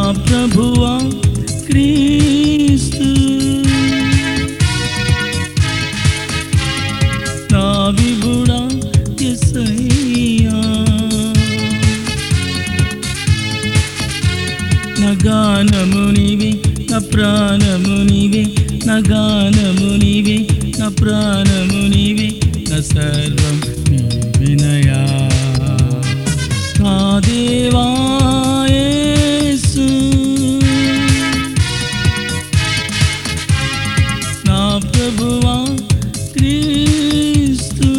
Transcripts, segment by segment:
ప్రభువా క్రీస్తు నా విభుడా యేసయ్యా నా గానము నీవే నా ప్రాణము నీవే నా గానము నీవే నా ప్రాణము నీవే నా సర్వం నీవినయా నా దేవా యేసు నా ప్రభువా క్రీస్తు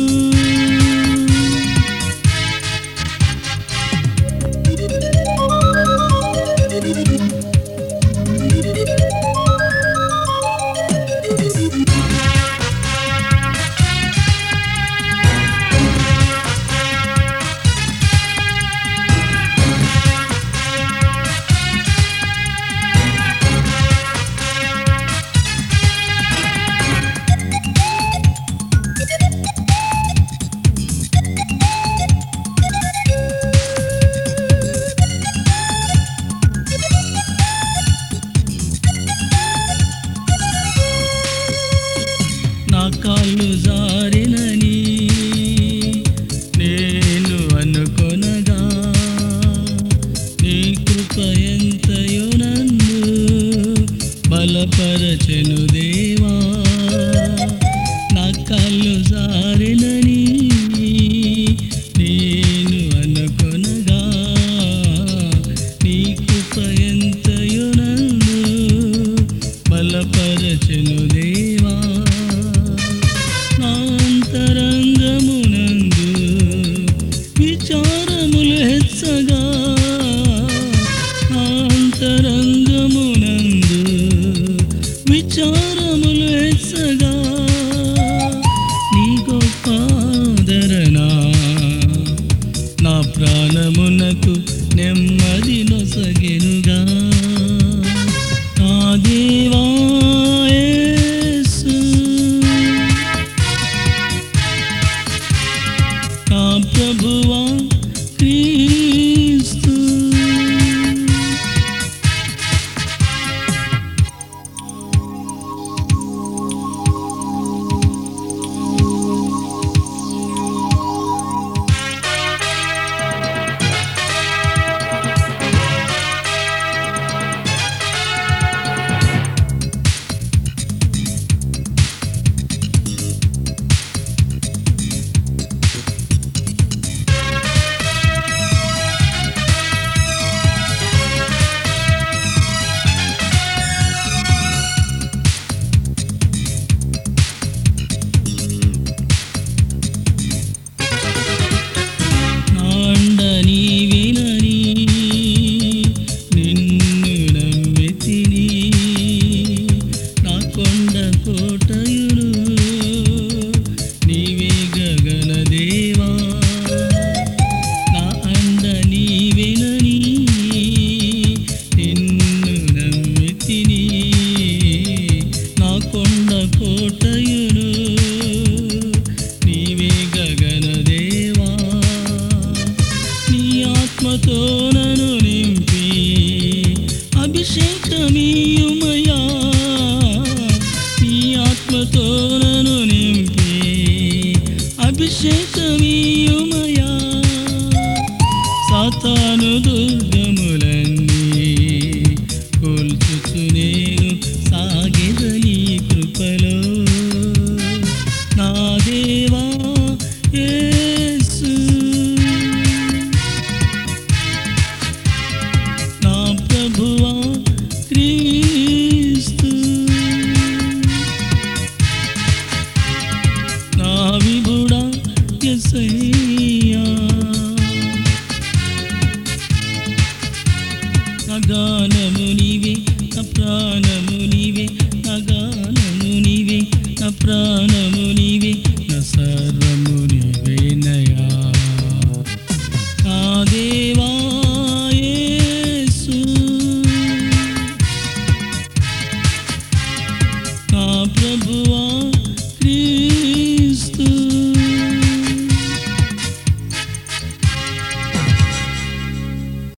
నా కాళ్ళు జారినని నేను అనుకొనగా నీ కృప ఎంతయో నన్ను బలపరచెను దేవా నా కాళ్ళు జారినని నేను అనుకొనగా నీ కృప ఎంతయో నన్ను బలపరచెను దేవా నా అంతరంగమునందు విచారములు హెచ్చగా నా అంతరంగమునందు విచారములు హెచ్చగా నీ గొప్ప ఆదరణ నా ప్రాణమునకు నెమ్మది నొసగెనుగా నా దేవా యేసు నా ప్రభువా క్రీస్తు నాండ నీవినని నిన్ను నమ్మితిని నా కొండ కోటయును నీవే గగన దేవా నా అండ నీవినని నిన్ను నమ్మితిని నా కొండ కోటయును నీవే గగన దేవా నీ ఆత్మతో నన్ను నింపి అభిషేకమీయుమయా నీ ఆత్మతో నన్ను నింపి అభిషేకమీయుమయా సాతాను దుర్గములన్నీ కొల్చుచు నేను సాగెదని కృపలో నా దేవా యేసు నా ప్రభువా క్రీస్తు నా విభుడా యేసయ్యా నా గానము నీవే నా ప్రాణము నీవే నా గానము నీవే నా ప్రాణ